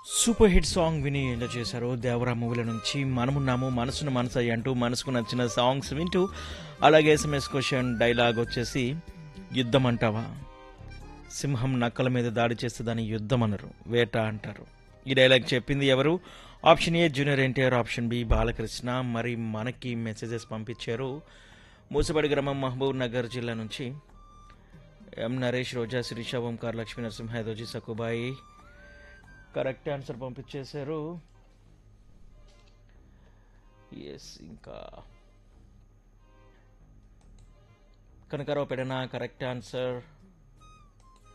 super hit song విని enjoy చేశారు దేవరా మూవీల నుంచి మనమున్నాము మనసును మనసు అంటూ మనసుకు నచ్చిన సాంగ్స్ వింటూ అలాగే ఎస్ఎంఎస్ క్వశ్చన్ డైలాగ్ వచ్చేసి యుద్ధం అంటావా సింహం నక్కల మీద దాడి చేస్తే దాన్ని యుద్ధం అనరు వేట అంటారు ఈ డైలాగ్ చెప్పింది ఎవరు option A junior N T R option B Balakrishna మరి మనకి మెసేజెస్ పంపించారు మూసపడి గ్రామం మహబూబ్ నగర్ జిల్లా నుంచి M Naresh Roja Sirisha Omkar Lakshmi Narasimha Yadav ji Sakubai correct answer పంపించేశారు ఎస్ ఇంకా కనకారావు పెడన కరెక్ట్ ఆన్సర్